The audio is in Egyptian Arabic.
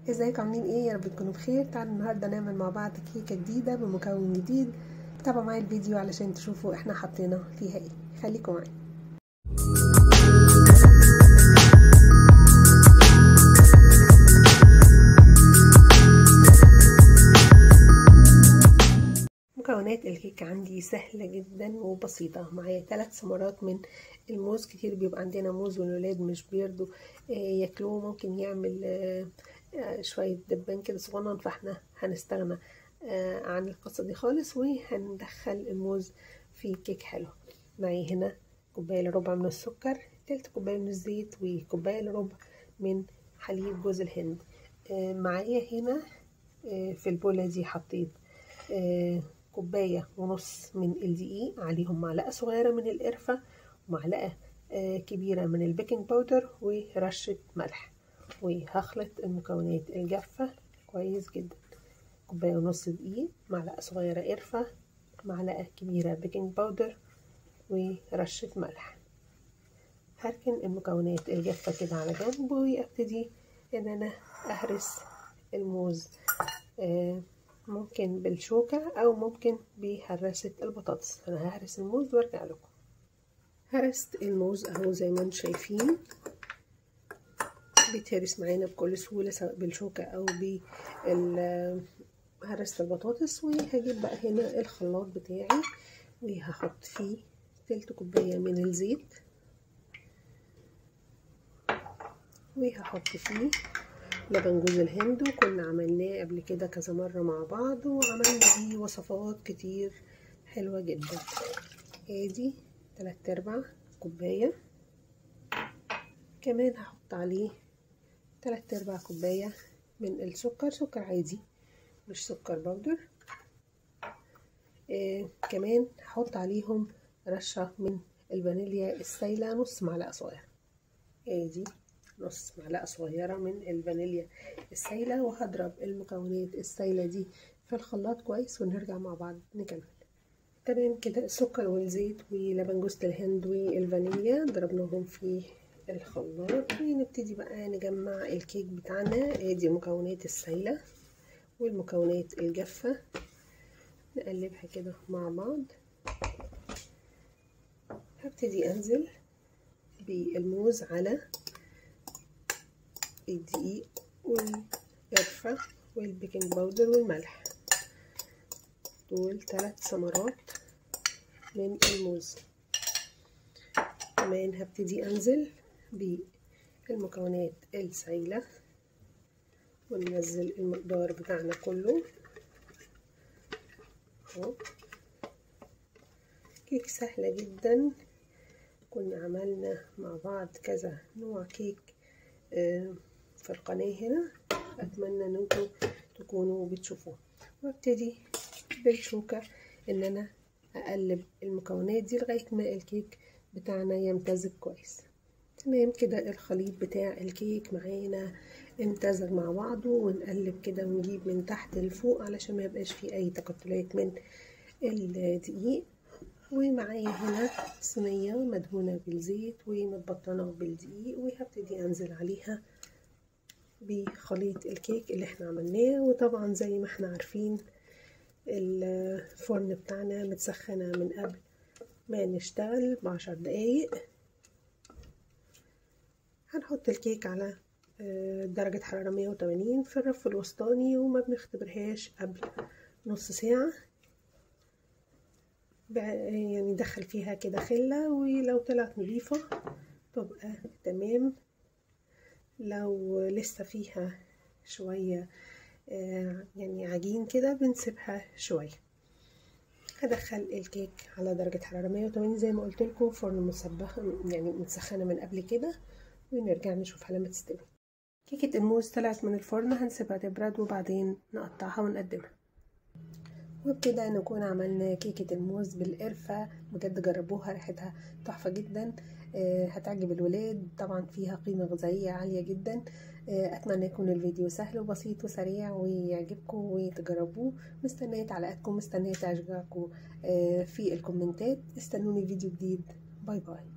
ازيكم عاملين ايه يا رب تكونوا بخير تعالوا النهارده نعمل مع بعض كيكه جديده بمكون جديد تابعوا معايا الفيديو علشان تشوفوا احنا حطينا فيها ايه خليكم معايا مكونات الكيكة عندي سهلة جدا وبسيطة معايا ثلاث ثمرات من الموز كتير بيبقى عندنا موز والولاد مش بيرضوا ياكلوه ممكن يعمل شوية دبان كده صغنن فاحنا هنستغنى عن القصة دي خالص وهندخل الموز في كيك حلو معي هنا كوباية الا ربع من السكر تلت كوباية من الزيت وكوباية الا ربع من حليب جوز الهند معايا هنا في البولة دي حطيت كوباية ونص من الدقيق عليهم معلقة صغيرة من القرفة ومعلقة كبيرة من البيكنج باودر ورشة ملح وهخلط المكونات الجافة كويس جدا كوباية ونص دقيق معلقة صغيرة قرفة معلقة كبيرة بيكنج باودر ورشة ملح هركن المكونات الجافة كده على جنب وابتدي ان انا اهرس الموز آه ممكن بالشوكة او ممكن بهرسة البطاطس انا ههرس الموز وارجع لكم هرست الموز اهو زي ما انتم شايفين بيتهرس معانا بكل سهولة سواء بالشوكة او هرست البطاطس وهجيب بقى هنا الخلاط بتاعي وهحط فيه تلت كوباية من الزيت وهحط فيه لبن جوز الهند وكنا عملناه قبل كده كذا مرة مع بعض وعملنا بيه وصفات كتير حلوة جدا ادي تلات ارباع كوباية كمان هحط عليه تلات ارباع كوباية من السكر سكر عادي مش سكر بودر آه كمان هحط عليهم رشة من الفانيليا السايلة نص معلقة صغيرة ادي نص معلقة صغيرة من الفانيليا السايلة وهضرب المكونات السايلة دي في الخلاط كويس ونرجع مع بعض نكمل تمام كده السكر والزيت ولبن جوز الهند والفانيليا ضربناهم في الخلاط ونبتدي بقى نجمع الكيك بتاعنا ادي المكونات السايلة والمكونات الجافة نقلبها كده مع بعض هبتدي انزل بالموز على الدقيق والقرفة والبيكنج باودر والملح دول ثلاث ثمرات من الموز كمان هبتدي انزل بالمكونات السايلة وننزل المقدار بتاعنا كله اهو كيك سهلة جدا كنا عملنا مع بعض كذا نوع كيك في القناة هنا أتمنى أن انتوا تكونوا بتشوفوه وابتدي بالشوكة ان انا اقلب المكونات دي لغاية ما الكيك بتاعنا يمتزج كويس تمام كده الخليط بتاع الكيك معانا امتزج مع بعضه ونقلب كده ونجيب من تحت لفوق علشان ما يبقاش فيه اي تكتلات من الدقيق ومعايا هنا صينية مدهونة بالزيت ومتبطنة بالدقيق وهبتدي انزل عليها بخليط الكيك اللي احنا عملناه وطبعا زي ما احنا عارفين الفرن بتاعنا متسخنة من قبل ما نشتغل بعشر دقايق هنحط الكيك على درجة حرارة مية وتمانين في الرف الوسطاني وما بنختبرهاش قبل نص ساعة يعني ندخل فيها كده خلة ولو طلعت نضيفة تبقى تمام لو لسه فيها شوية يعني عجين كده بنسيبها شوية هدخل الكيك على درجة حرارة 180 زي ما قلت لكم فرن مسبخ يعني متسخنة من قبل كده ونرجع نشوفها لما تستوي كيكة الموز طلعت من الفرن هنسيبها تبرد وبعدين نقطعها ونقدمها وبكده نكون عملنا كيكة الموز بالقرفة بجد جربوها ريحتها تحفة جدا هتعجب الولاد طبعا فيها قيمة غذائية عالية جدا اتمنى يكون الفيديو سهل وبسيط وسريع ويعجبكم وتجربوه مستنية تعليقاتكم مستنية تشجيعكم في الكومنتات استنوني فيديو جديد باي باي